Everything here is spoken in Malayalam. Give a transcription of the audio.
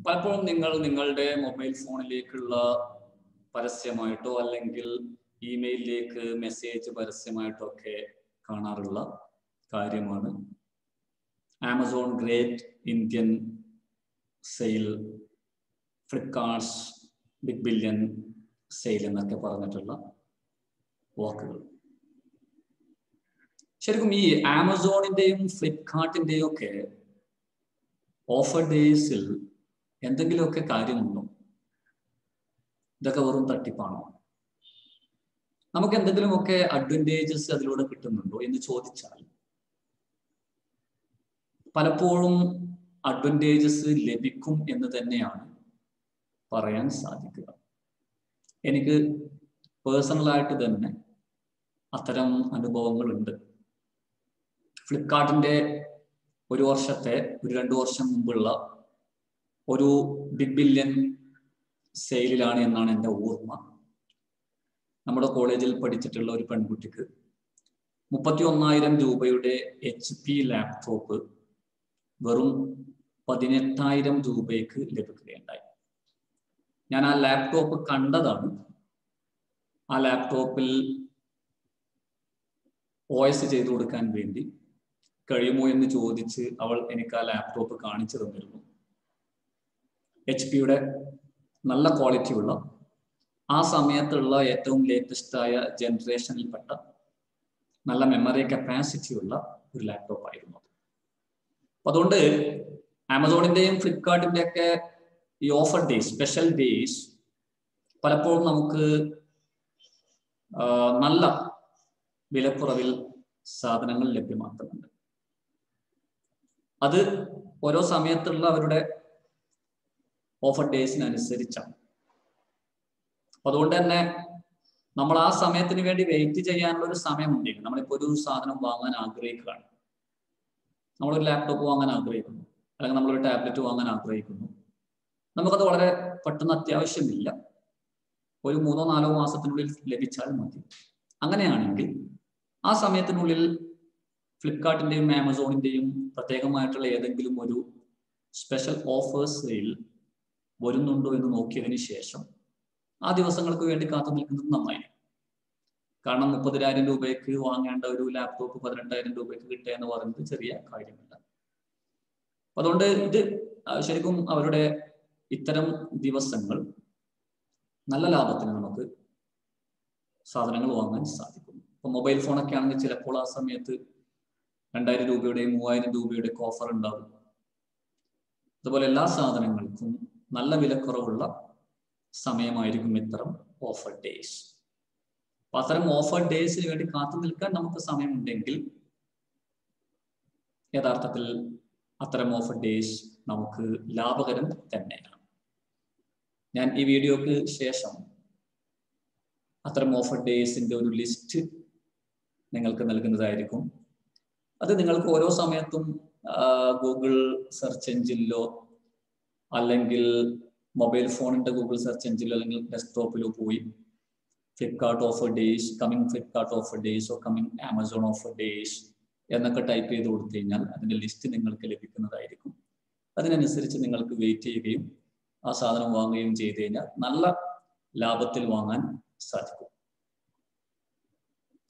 പലപ്പോഴും നിങ്ങൾ നിങ്ങളുടെ മൊബൈൽ ഫോണിലേക്കുള്ള പരസ്യമായിട്ടോ അല്ലെങ്കിൽ ഇമെയിലിലേക്ക് മെസ്സേജ് പരസ്യമായിട്ടോ ഒക്കെ കാണാറുള്ള കാര്യമാണ് Amazon Great Indian Sale Flipkart's Big Billion Sale എന്നൊക്കെ പറഞ്ഞിട്ടുള്ള വാക്കുകൾ ശരിക്കും ഈ ആമസോണിന്റെയും ഫ്ലിപ്കാർട്ടിന്റെയും ഒക്കെ ഓഫർ ഡേയ്സിൽ എന്തെങ്കിലുമൊക്കെ കാര്യമുണ്ടോ ഇതൊക്കെ വെറും തട്ടിപ്പാണോ നമുക്ക് എന്തെങ്കിലുമൊക്കെ അഡ്വാൻറ്റേജസ് അതിലൂടെ കിട്ടുന്നുണ്ടോ എന്ന് ചോദിച്ചാൽ പലപ്പോഴും അഡ്വാൻറ്റേജസ് ലഭിക്കും എന്ന് തന്നെയാണ് പറയാൻ സാധിക്കുക എനിക്ക് പേഴ്സണലായിട്ട് തന്നെ അത്തരം അനുഭവങ്ങളുണ്ട് ഫ്ലിപ്കാർട്ടിന്റെ ഒരു വർഷത്തെ ഒരു രണ്ടു വർഷം മുമ്പുള്ള ഒരു ബിഗ് ബില്യൺ സെയിലിലാണ് എന്നാണ് എൻ്റെ ഓർമ്മ നമ്മുടെ കോളേജിൽ പഠിച്ചിട്ടുള്ള ഒരു പെൺകുട്ടിക്ക് മുപ്പത്തി ഒന്നായിരം രൂപയുടെ എച്ച് പി ലാപ്ടോപ്പ് വെറും പതിനെട്ടായിരം രൂപയ്ക്ക് ലഭിക്കുകയുണ്ടായി ഞാൻ ആ ലാപ്ടോപ്പ് കണ്ടതാണ് ആ ലാപ്ടോപ്പിൽ ഒ എസ് ചെയ്തു കൊടുക്കാൻ വേണ്ടി കഴിയുമോ എന്ന് ചോദിച്ച് അവൾ എനിക്ക് ആ ലാപ്ടോപ്പ് കാണിച്ചു തന്നിരുന്നു എച്ച് പിയുടെ നല്ല ക്വാളിറ്റിയുള്ള ആ സമയത്തുള്ള ഏറ്റവും ലേറ്റസ്റ്റ് ആയ ജനറേഷനിൽപ്പെട്ട നല്ല മെമ്മറി കപ്പാസിറ്റി ഉള്ള ഒരു ലാപ്ടോപ്പ് ആയിരുന്നു അപ്പൊ അതുകൊണ്ട് ആമസോണിന്റെയും ഫ്ലിപ്കാർട്ടിന്റെ ഒക്കെ ഈ ഓഫർ ഡേയ്സ് സ്പെഷ്യൽ ഡേയ്സ് പലപ്പോഴും നമുക്ക് നല്ല വിലക്കുറവിൽ സാധനങ്ങൾ ലഭ്യമാക്കുന്നുണ്ട് അത് ഓരോ സമയത്തുള്ള അവരുടെ ഓഫർ ഡേയ്സിനനുസരിച്ചാണ് അതുകൊണ്ട് തന്നെ നമ്മൾ ആ സമയത്തിന് വേണ്ടി വെയിറ്റ് ചെയ്യാനുള്ള ഒരു സമയമുണ്ടെങ്കിൽ നമ്മളിപ്പോൾ ഒരു സാധനം വാങ്ങാൻ ആഗ്രഹിക്കുകയാണ് നമ്മളൊരു ലാപ്ടോപ്പ് വാങ്ങാൻ ആഗ്രഹിക്കുന്നു അല്ലെങ്കിൽ നമ്മളൊരു ടാബ്ലറ്റ് വാങ്ങാൻ ആഗ്രഹിക്കുന്നു നമുക്കത് വളരെ പെട്ടെന്ന് അത്യാവശ്യമില്ല ഒരു മൂന്നോ നാലോ മാസത്തിനുള്ളിൽ ലഭിച്ചാൽ മതി അങ്ങനെയാണെങ്കിൽ ആ സമയത്തിനുള്ളിൽ ഫ്ലിപ്കാർട്ടിന്റെയും ആമസോണിന്റെയും പ്രത്യേകമായിട്ടുള്ള ഏതെങ്കിലും ഒരു സ്പെഷ്യൽ ഓഫേഴ്സിൽ വരുന്നുണ്ടോ എന്ന് നോക്കിയതിന് ശേഷം ആ ദിവസങ്ങൾക്ക് വേണ്ടി കാത്തു നിൽക്കുന്നത് നന്നായിരിക്കും കാരണം മുപ്പതിനായിരം രൂപയ്ക്ക് വാങ്ങേണ്ട ഒരു ലാപ്ടോപ്പ് പതിനെട്ടായിരം രൂപയ്ക്ക് കിട്ടുക എന്ന് പറയുന്നത് ചെറിയ കാര്യമല്ല അതുകൊണ്ട് ഇത് ശരിക്കും അവരുടെ ഇത്തരം ദിവസങ്ങൾ നല്ല ലാഭത്തിന് നമുക്ക് സാധനങ്ങൾ വാങ്ങാൻ സാധിക്കും ഇപ്പൊ മൊബൈൽ ഫോണൊക്കെ ആണെങ്കിൽ ചിലപ്പോൾ ആ സമയത്ത് രണ്ടായിരം രൂപയുടെയും മൂവായിരം രൂപയുടെയൊക്കെ ഓഫർ ഉണ്ടാവും അതുപോലെ എല്ലാ സാധനങ്ങൾക്കും നല്ല വിലക്കുറവുള്ള സമയമായിരിക്കും ഇത്തരം ഓഫർ ഡേയ്സ് അപ്പൊ അത്തരം ഓഫർ ഡേയ്സിന് വേണ്ടി കാത്തു നിൽക്കാൻ നമുക്ക് സമയമുണ്ടെങ്കിൽ യഥാർത്ഥത്തിൽ അത്തരം ഓഫർ ഡേയ്സ് നമുക്ക് ലാഭകരം തന്നെയാണ് ഞാൻ ഈ വീഡിയോക്ക് ശേഷം അത്തരം ഓഫർ ഡേയ്സിന്റെ ഒരു ലിസ്റ്റ് നിങ്ങൾക്ക് നൽകുന്നതായിരിക്കും അത് നിങ്ങൾക്ക് ഓരോ സമയത്തും ഗൂഗിൾ സെർച്ച് എഞ്ചിനിലോ അല്ലെങ്കിൽ മൊബൈൽ ഫോണിന്റെ ഗൂഗിൾ സെർച്ച് എഞ്ചിനിലോ അല്ലെങ്കിൽ ഡെസ്ക്ടോപ്പിലോ പോയി Flipkart offer days coming Flipkart offer days oh coming Amazon offer days എന്നൊക്കെ ടൈപ്പ് ചെയ്ത് കൊടുത്തു കഴിഞ്ഞാൽ അതിന്റെ ലിസ്റ്റ് നിങ്ങൾക്ക് ലഭിക്കുന്നതായിരിക്കും അതിനനുസരിച്ച് നിങ്ങൾക്ക് വെയിറ്റ് ചെയ്യുകയും ആ സാധനം വാങ്ങുകയും ചെയ്തു കഴിഞ്ഞാൽ നല്ല ലാഭത്തിൽ വാങ്ങാൻ സാധിക്കും